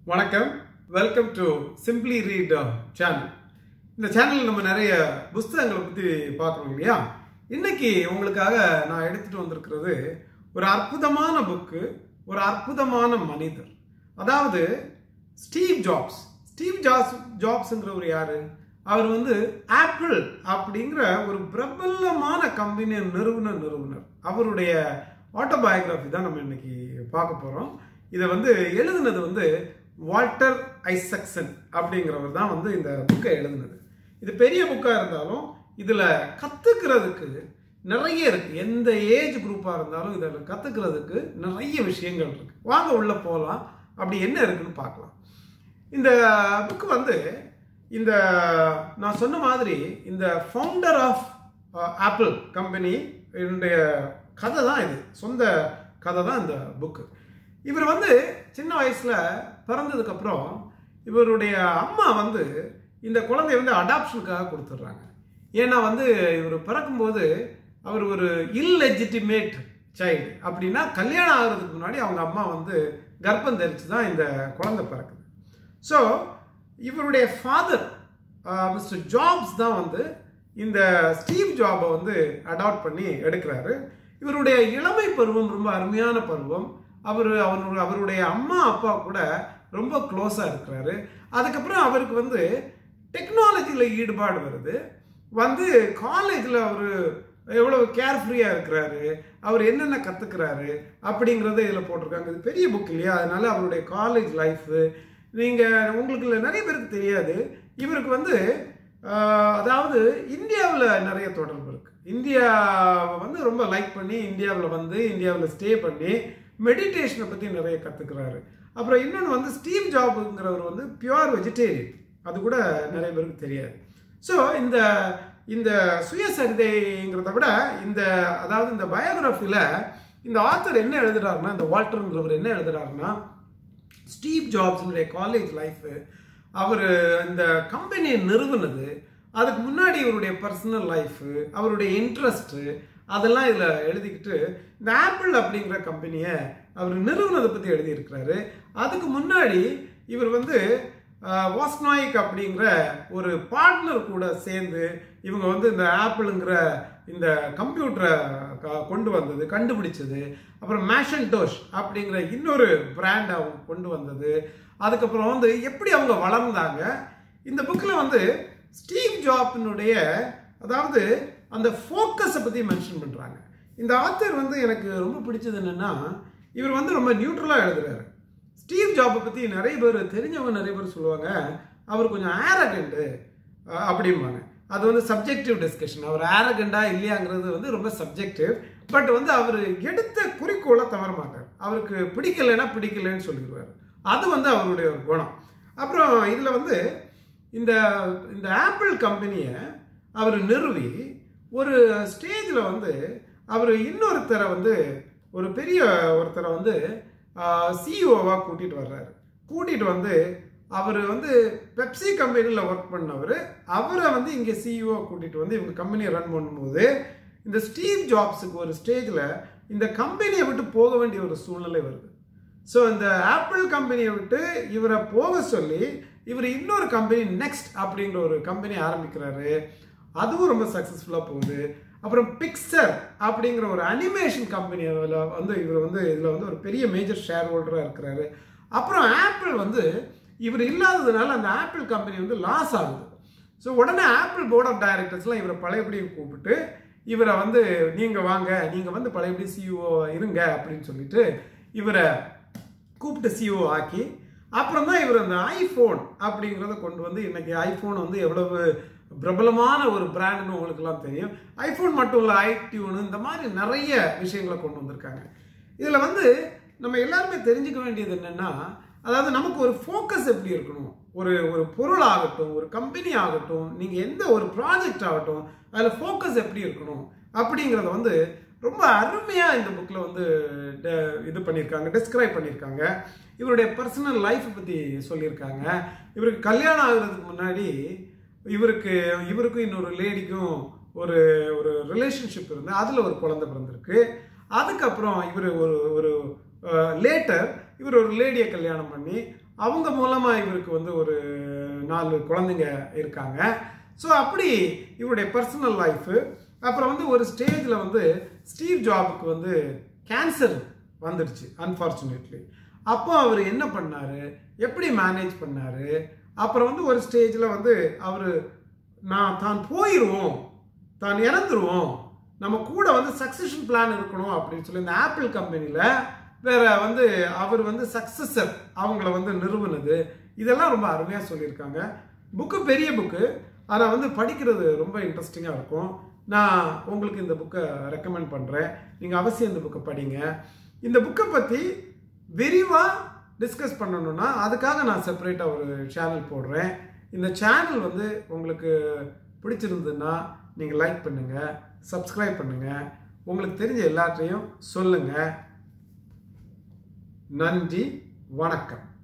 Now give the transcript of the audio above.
வணக்கம் welcome to simply read channel இந்த சேனலில் நம்ம நிறைய புஸ்தகங்களை பற்றி பார்க்குறோம் இல்லையா இன்னைக்கு உங்களுக்காக நான் எடுத்துட்டு வந்திருக்கிறது ஒரு அற்புதமான புக்கு ஒரு அற்புதமான மனிதர் அதாவது ஸ்டீவ் ஜாப்ஸ் ஸ்டீவ் ஜாப்ஸ் ஜாப்ஸுங்கிறவர் யாரு அவர் வந்து ஆப்பிள் அப்படிங்கிற ஒரு பிரபலமான கம்பெனி நிறுவனர் நிறுவனர் அவருடைய ஆட்டோபயோகிராஃபி தான் நம்ம இன்னைக்கு பார்க்க போகிறோம் இதை வந்து எழுதுனது வந்து வால்டர் ஐசக்சன் அப்படிங்கிறவர் தான் வந்து இந்த புக்கை எழுதுனது இது பெரிய புக்காக இருந்தாலும் இதில் கற்றுக்கிறதுக்கு நிறைய இருக்கு எந்த ஏஜ் குரூப்பாக இருந்தாலும் இதில் கற்றுக்கிறதுக்கு நிறைய விஷயங்கள் இருக்கு வாங்க உள்ள போகலாம் அப்படி என்ன இருக்குன்னு பார்க்கலாம் இந்த புக்கு வந்து இந்த நான் சொன்ன மாதிரி இந்த ஃபவுண்டர் ஆஃப் ஆப்பிள் கம்பெனி என்னுடைய கதை தான் இது சொந்த கதை தான் இந்த புக்கு இவர் வந்து சின்ன வயசில் பிறந்ததுக்கப்புறம் இவருடைய அம்மா வந்து இந்த குழந்தைய வந்து அடாப்ஷனுக்காக கொடுத்துட்றாங்க ஏன்னா வந்து இவர் பிறக்கும்போது அவர் ஒரு இல்லெஜிட்டிமேட் சைல்டு அப்படின்னா கல்யாணம் ஆகிறதுக்கு முன்னாடி அவங்க அம்மா வந்து கர்ப்பம் தரித்து தான் இந்த குழந்தை பிறக்குது ஸோ இவருடைய ஃபாதர் மிஸ்டர் ஜாப்ஸ் தான் வந்து இந்த ஸ்டீவ் ஜாபை வந்து அடாப்ட் பண்ணி எடுக்கிறாரு இவருடைய இளமை பருவம் ரொம்ப அருமையான பருவம் அவர் அவருடைய அவருடைய அம்மா அப்பா கூட ரொம்ப க்ளோஸாக இருக்கிறாரு அதுக்கப்புறம் அவருக்கு வந்து டெக்னாலஜியில் ஈடுபாடு வருது வந்து காலேஜில் அவர் எவ்வளோ கேர்ஃப்ரீயாக இருக்கிறாரு அவர் என்னென்ன கற்றுக்கிறாரு அப்படிங்கிறத இதில் போட்டிருக்காங்க இது பெரிய புக் இல்லையா அதனால அவருடைய காலேஜ் லைஃபு நீங்கள் உங்களுக்கு நிறைய பேருக்கு தெரியாது இவருக்கு வந்து அதாவது இந்தியாவில் நிறைய தொடர்பு இருக்குது இந்தியாவை வந்து ரொம்ப லைக் பண்ணி இந்தியாவில் வந்து இந்தியாவில் ஸ்டே பண்ணி மெடிடேஷனை பற்றி நிறைய கற்றுக்கிறாரு அப்புறம் இன்னொன்று வந்து ஸ்டீவ் ஜாபுங்கிறவர் வந்து பியூர் வெஜிடேரியன் அது கூட நிறைய பேருக்கு தெரியாது ஸோ இந்த இந்த சுயசரிதைங்கிறத விட இந்த அதாவது இந்த பயோகிராஃபியில் இந்த ஆத்தர் என்ன எழுதுறாருன்னா இந்த வால்டருங்கிறவர் என்ன எழுதுறாருன்னா ஸ்டீவ் ஜாப்ஸினுடைய காலேஜ் லைஃபு அவர் இந்த கம்பெனியை நிறுவனது அதுக்கு முன்னாடி இவருடைய பர்சனல் லைஃபு அவருடைய இன்ட்ரெஸ்ட்டு அதெல்லாம் இதில் எழுதிக்கிட்டு இந்த ஆப்பிள் அப்படிங்கிற கம்பெனியை அவர் நிறுவனத்தை பற்றி எழுதியிருக்கிறாரு அதுக்கு முன்னாடி இவர் வந்து வாஸ்நாயிக் அப்படிங்கிற ஒரு பார்ட்னர் கூட சேர்ந்து இவங்க வந்து இந்த ஆப்பிளுங்கிற இந்த கம்ப்யூட்டரை கொண்டு வந்தது கண்டுபிடிச்சது அப்புறம் மேஷன்டோஷ் அப்படிங்கிற இன்னொரு பிராண்ட் அவங்க கொண்டு வந்தது அதுக்கப்புறம் வந்து எப்படி அவங்க வளர்ந்தாங்க இந்த புக்கில் வந்து ஸ்டீவ் ஜாப்பினுடைய அதாவது அந்த ஃபோக்கஸை பற்றி மென்ஷன் பண்ணுறாங்க இந்த ஆத்தர் வந்து எனக்கு ரொம்ப பிடிச்சது என்னென்னா இவர் வந்து ரொம்ப நியூட்ரலாக எழுதுறாரு ஸ்டீவ் ஜாப்பை பற்றி நிறைய பேர் தெரிஞ்சவங்க நிறைய பேர் சொல்லுவாங்க அவர் கொஞ்சம் ஆரகண்ட்டு அப்படிம்பாங்க அது வந்து சப்ஜெக்டிவ் டிஸ்கஷன் அவர் ஆரகண்டா இல்லையாங்கிறது வந்து ரொம்ப சப்ஜெக்டிவ் பட் வந்து அவர் எடுத்த குறிக்கோளை தவற மாட்டார் அவருக்கு பிடிக்கலைன்னா பிடிக்கலைன்னு சொல்லிடுவார் அது வந்து அவருடைய ஒரு குணம் அப்புறம் இதில் வந்து இந்த இந்த ஆப்பிள் கம்பெனியை அவர் நிறுவி ஒரு ஸ்டேஜில் வந்து அவர் இன்னொருத்தரை வந்து ஒரு பெரிய ஒருத்தரை வந்து சிஇஓவாக கூட்டிகிட்டு வர்றாரு கூட்டிகிட்டு வந்து அவர் வந்து பெப்சி கம்பெனியில் ஒர்க் பண்ணவர் அவரை வந்து இங்கே சிஇஓ கூட்டிகிட்டு வந்து இவங்க கம்பெனியை ரன் பண்ணும்போது இந்த ஸ்டீவ் ஜாப்ஸுக்கு ஒரு ஸ்டேஜில் இந்த கம்பெனியை விட்டு போக வேண்டிய ஒரு சூழ்நிலை வருது ஸோ இந்த ஆப்பிள் கம்பெனியை விட்டு இவரை போக சொல்லி இவர் இன்னொரு கம்பெனி நெக்ஸ்ட் அப்படிங்கிற ஒரு கம்பெனி ஆரம்பிக்கிறாரு அதுவும் ரொம்ப சக்ஸஸ்ஃபுல்லாக போகுது அப்புறம் பிக்சர் அப்படிங்கிற ஒரு அனிமேஷன் கம்பெனியில் வந்து இவர் வந்து இதில் வந்து ஒரு பெரிய மேஜர் ஷேர் ஹோல்டராக இருக்கிறாரு அப்புறம் ஆப்பிள் வந்து இவர் இல்லாததுனால அந்த ஆப்பிள் கம்பெனி வந்து லாஸ் ஆகுது ஸோ உடனே ஆப்பிள் போர்ட் ஆஃப் டைரக்டர்ஸ்லாம் இவரை பழையபடி கூப்பிட்டு இவரை வந்து நீங்கள் வாங்க நீங்கள் வந்து பழையபடி சிஇஓ இருங்க அப்படின்னு சொல்லிட்டு இவரை கூப்பிட்டு சிஇஓ ஆக்கி அப்புறம் தான் இவர் அந்த ஐஃபோன் அப்படிங்கிறத கொண்டு வந்து இன்னைக்கு ஐஃபோன் வந்து எவ்வளவு பிரபலமான ஒரு பிராண்டுன்னு உங்களுக்குலாம் தெரியும் ஐஃபோன் மட்டும் இல்லை ஐடியூனு இந்த மாதிரி நிறைய விஷயங்களை கொண்டு வந்திருக்காங்க இதில் வந்து நம்ம எல்லாருமே தெரிஞ்சுக்க வேண்டியது என்னென்னா அதாவது நமக்கு ஒரு ஃபோக்கஸ் எப்படி இருக்கணும் ஒரு ஒரு பொருள் ஆகட்டும் ஒரு கம்பெனி ஆகட்டும் நீங்கள் எந்த ஒரு ப்ராஜெக்ட் ஆகட்டும் அதில் ஃபோக்கஸ் எப்படி இருக்கணும் அப்படிங்கிறத வந்து ரொம்ப அருமையாக இந்த புக்கில் வந்து இது பண்ணியிருக்காங்க டிஸ்கிரைப் பண்ணியிருக்காங்க இவருடைய பர்சனல் லைஃப்பை பற்றி சொல்லியிருக்காங்க இவருக்கு கல்யாணம் ஆகுறதுக்கு முன்னாடி இவருக்கு இவருக்கும் இன்னொரு லேடிக்கும் ஒரு ஒரு ரிலேஷன்ஷிப் இருந்து அதில் ஒரு குழந்தை பிறந்திருக்கு அதுக்கப்புறம் இவர் ஒரு ஒரு லேட்டர் இவர் ஒரு லேடியை கல்யாணம் பண்ணி அவங்க மூலமாக இவருக்கு வந்து ஒரு நாலு குழந்தைங்க இருக்காங்க ஸோ அப்படி இவருடைய பர்சனல் லைஃபு அப்புறம் வந்து ஒரு ஸ்டேஜில் வந்து ஸ்டீவ் ஜாபுக்கு வந்து கேன்சர் வந்துடுச்சு அன்ஃபார்ச்சுனேட்லி அப்போ அவர் என்ன பண்ணார் எப்படி மேனேஜ் பண்ணார் அப்புறம் வந்து ஒரு ஸ்டேஜில் வந்து அவர் நான் தான் போயிடுவோம் தான் இறந்துருவோம் நம்ம கூட வந்து சக்சஷன் பிளான் இருக்கணும் அப்படின்னு சொல்லி இந்த ஆப்பிள் கம்பெனியில் வேற வந்து அவர் வந்து சக்சஸர் அவங்கள வந்து நிறுவனது இதெல்லாம் ரொம்ப அருமையாக சொல்லியிருக்காங்க புக்கு பெரிய புக்கு ஆனால் வந்து படிக்கிறது ரொம்ப இன்ட்ரெஸ்டிங்காக இருக்கும் நான் உங்களுக்கு இந்த புக்கை ரெக்கமெண்ட் பண்ணுறேன் நீங்கள் அவசியம் இந்த புக்கை படிங்க இந்த புக்கை பற்றி விரிவாக டிஸ்கஸ் பண்ணணும்னா அதுக்காக நான் செப்பரேட்டாக ஒரு சேனல் போடுறேன் இந்த சேனல் வந்து உங்களுக்கு பிடிச்சிருந்ததுன்னா நீங்கள் லைக் பண்ணுங்கள் சப்ஸ்கிரைப் பண்ணுங்கள் உங்களுக்கு தெரிஞ்ச எல்லாத்தையும் சொல்லுங்கள் நன்றி வணக்கம்